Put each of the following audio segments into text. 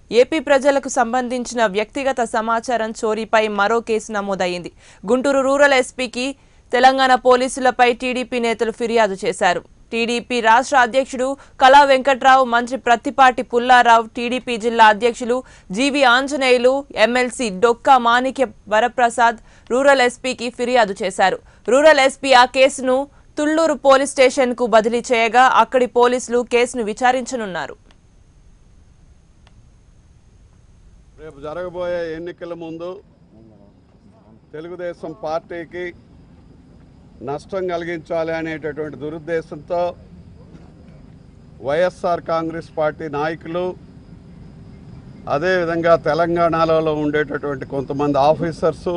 AP ప్రజలకు సంబంధించిన వ్యక్తిగత సమాచారం చోరీపై మరో కేసు నమోదైంది గుంటూరు రూరల్ ఎస్పీకి తెలంగాణ పోలీసులపై టీడీపీ నేతలు ఫిర్యాదు చేశారు టీడీపీ రాష్ట్ర అధ్యక్షుడు కళా వెంకట్రావు మంత్రి ప్రత్తిపాటి పుల్లారావు టీడీపీ జిల్లా అధ్యక్షులు G V Anjaneyulu MLC Dokka Manikya Varaprasad rural ఎస్పీకి ఫిర్యాదు చేశారు రూరల్ ఎస్పీ ఆ కేసును తుళ్లూరు పోలీస్ స్టేషన్కు బదిలీ చేయగా అక్కడి పోలీసులు కేసును విచారించనున్నారు రేపు జరగబోయే ఎన్నికల ముందు తెలుగుదేశం పార్టీకి నష్టం కలిగించాలి అనేటటువంటి దురుద్దేశంతో వైఎస్ఆర్ కాంగ్రెస్ పార్టీ నాయకులు అదేవిధంగా తెలంగాణలో ఉండేటటువంటి కొంతమంది ఆఫీసర్సు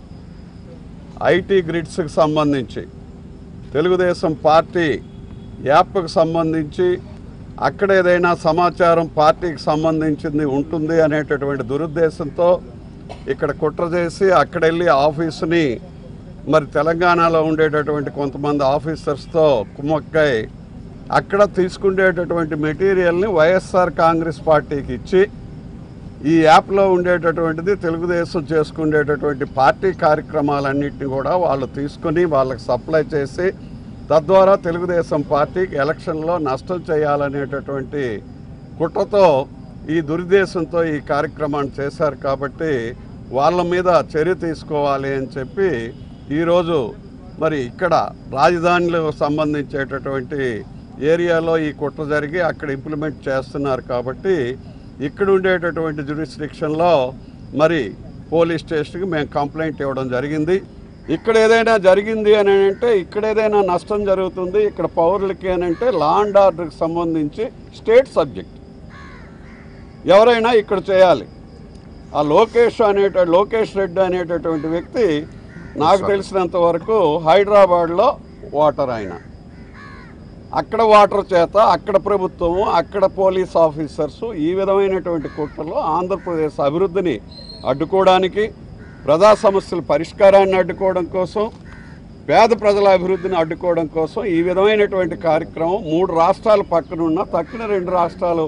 ఐటీ గ్రిడ్స్కి సంబంధించి తెలుగుదేశం పార్టీ యాప్కు సంబంధించి అక్కడ ఏదైనా సమాచారం పార్టీకి సంబంధించింది ఉంటుంది అనేటటువంటి దురుద్దేశంతో ఇక్కడ కుట్ర చేసి అక్కడ వెళ్ళి ఆఫీసుని మరి తెలంగాణలో ఉండేటటువంటి కొంతమంది ఆఫీసర్స్తో కుమ్మక్కై అక్కడ తీసుకునేటటువంటి మెటీరియల్ని వైఎస్ఆర్ కాంగ్రెస్ పార్టీకి ఇచ్చి ఈ యాప్లో ఉండేటటువంటిది తెలుగుదేశం చేసుకునేటటువంటి పార్టీ కార్యక్రమాలన్నింటినీ కూడా వాళ్ళు తీసుకుని వాళ్ళకి సప్లై చేసి తద్వారా తెలుగుదేశం పార్టీకి ఎలక్షన్లో నష్టం చేయాలనేటటువంటి కుట్రతో ఈ దురుద్దేశంతో ఈ కార్యక్రమాన్ని చేశారు కాబట్టి వాళ్ళ మీద చర్య తీసుకోవాలి అని చెప్పి ఈరోజు మరి ఇక్కడ రాజధానిలో సంబంధించేటటువంటి ఏరియాలో ఈ కుట్ర జరిగి అక్కడ ఇంప్లిమెంట్ చేస్తున్నారు కాబట్టి ఇక్కడ ఉండేటటువంటి జ్యూరిస్డిక్షన్లో మరి పోలీస్ స్టేషన్కి మేము కంప్లైంట్ ఇవ్వడం జరిగింది ఇక్కడ ఏదైనా జరిగింది అని అంటే ఇక్కడ ఏదైనా నష్టం జరుగుతుంది ఇక్కడ పౌరులకి అని అంటే లా అండ్ ఆర్డర్కి సంబంధించి స్టేట్ సబ్జెక్ట్ ఎవరైనా ఇక్కడ చేయాలి ఆ లోకేష్ అనేట లోకేష్ రెడ్డి అనేటటువంటి వ్యక్తి నాకు తెలిసినంత వరకు హైదరాబాద్లో ఓటర్ ఆయన అక్కడ వాటర్ చేత అక్కడ ప్రభుత్వము అక్కడ పోలీస్ ఆఫీసర్సు ఈ విధమైనటువంటి కుట్రలో ఆంధ్రప్రదేశ్ అభివృద్ధిని అడ్డుకోవడానికి ప్రజా సమస్యల పరిష్కారాన్ని అడ్డుకోవడం కోసం పేద ప్రజల అభివృద్ధిని అడ్డుకోవడం కోసం ఈ విధమైనటువంటి కార్యక్రమం మూడు రాష్ట్రాలు పక్కనున్న తక్కిన రెండు రాష్ట్రాలు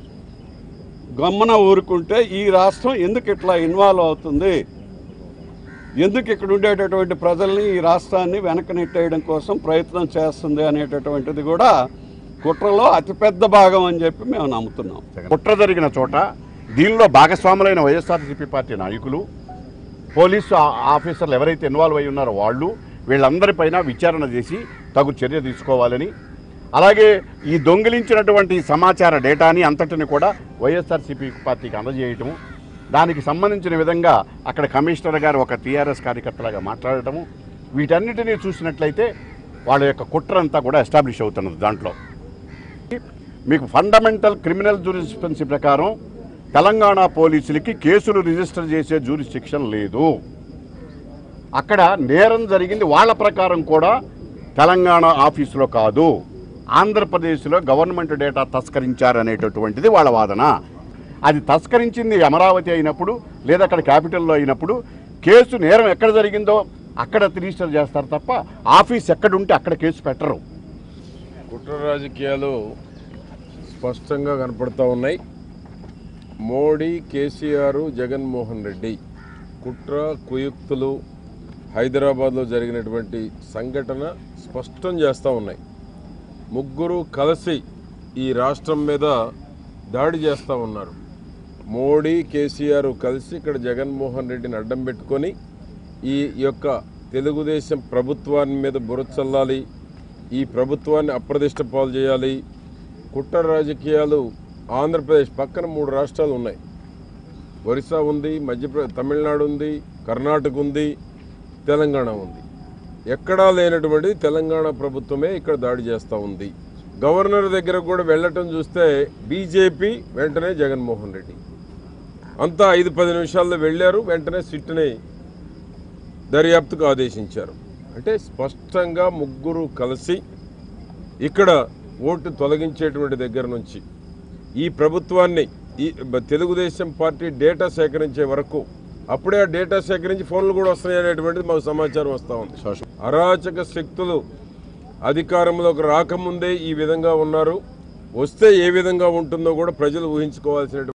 గమ్మన ఊరుకుంటే ఈ రాష్ట్రం ఎందుకు ఇట్లా ఇన్వాల్వ్ అవుతుంది ఎందుకు ఇక్కడ ఉండేటటువంటి ప్రజల్ని ఈ రాష్ట్రాన్ని వెనక నెట్టేయడం కోసం ప్రయత్నం చేస్తుంది అనేటటువంటిది కూడా కుట్రలో అతిపెద్ద భాగం అని చెప్పి మేము నమ్ముతున్నాం కుట్ర జరిగిన చోట దీనిలో భాగస్వాములైన వైఎస్ఆర్సీపీ పార్టీ నాయకులు పోలీసు ఆ- ఆఫీసర్లు ఎవరైతే ఇన్వాల్వ్ అయి ఉన్నారో వాళ్ళు వీళ్ళందరిపైన విచారణ చేసి తగు చర్య తీసుకోవాలని అలాగే ఈ దొంగిలించినటువంటి సమాచార డేటాని అంతటిని కూడా వైఎస్ఆర్సీపీ పార్టీకి అందజేయటము దానికి సంబంధించిన విధంగా అక్కడ కమిషనర్ గారు ఒక టీఆర్ఎస్ కార్యకర్తలాగా మాట్లాడటము వీటన్నిటినీ చూసినట్లయితే వాళ్ళ యొక్క కుట్ర అంతా కూడా ఎస్టాబ్లిష్ అవుతున్నది దాంట్లో మీకు ఫండమెంటల్ క్రిమినల్ జూరిస్పెన్సీ ప్రకారం తెలంగాణ పోలీసులకి కేసులు రిజిస్టర్ చేసే జూరిస్టిక్షన్ లేదు అక్కడ నేరం జరిగింది వాళ్ళ ప్రకారం కూడా తెలంగాణ ఆఫీసులో కాదు ఆంధ్రప్రదేశ్లో గవర్నమెంట్ డేటా తస్కరించారనేటటువంటిది వాళ్ళ వాదన అది తస్కరించింది అమరావతి అయినప్పుడు లేదా అక్కడ క్యాపిటల్లో అయినప్పుడు కేసు నేరం ఎక్కడ జరిగిందో అక్కడ రిజిస్టర్ చేస్తారు తప్ప ఆఫీస్ ఎక్కడుంటే అక్కడ కేసు పెట్టరు కుట్ర రాజకీయాలు స్పష్టంగా కనపడుతూ ఉన్నాయి మోడీ కేసీఆర్ జగన్మోహన్ రెడ్డి కుట్ర కుయుక్తులు హైదరాబాద్లో జరిగినటువంటి సంఘటన స్పష్టం చేస్తూ ఉన్నాయి ముగ్గురు కలిసి ఈ రాష్ట్రం మీద దాడి చేస్తూ ఉన్నారు మోడీ కేసీఆర్ కలిసి ఇక్కడ జగన్మోహన్ రెడ్డిని అడ్డం పెట్టుకొని ఈ యొక్క తెలుగుదేశం ప్రభుత్వాన్ని మీద బురద చల్లాలి ఈ ప్రభుత్వాన్ని అప్రదిష్ట పాలు చేయాలి కుట్ర రాజకీయాలు ఆంధ్రప్రదేశ్ పక్కన మూడు రాష్ట్రాలు ఉన్నాయి ఒరిస్సా ఉంది మధ్యప్రదేశ్ తమిళనాడు ఉంది కర్ణాటక ఉంది తెలంగాణ ఉంది ఎక్కడా లేనటువంటి తెలంగాణ ప్రభుత్వమే ఇక్కడ దాడి చేస్తూ ఉంది గవర్నర్ దగ్గర కూడా వెళ్ళటం చూస్తే బీజేపీ వెంటనే జగన్మోహన్ రెడ్డి అంతా ఐదు పది నిమిషాల్లో వెళ్ళారు వెంటనే సిట్ని దర్యాప్తుకు ఆదేశించారు అంటే స్పష్టంగా ముగ్గురు కలిసి ఇక్కడ ఓటు తొలగించేటువంటి దగ్గర నుంచి ఈ ప్రభుత్వాన్ని ఈ బ- తెలుగుదేశం పార్టీ డేటా సేకరించే వరకు అప్పుడే ఆ డేటా సేకరించి ఫోన్లు కూడా వస్తున్నాయి అనేటువంటిది మాకు సమాచారం వస్తూ ఉంది అరాచక శక్తులు అధికారంలోకి రాకముందే ఈ విధంగా ఉన్నారు వస్తే ఏ విధంగా ఉంటుందో కూడా ప్రజలు ఊహించుకోవాల్సిన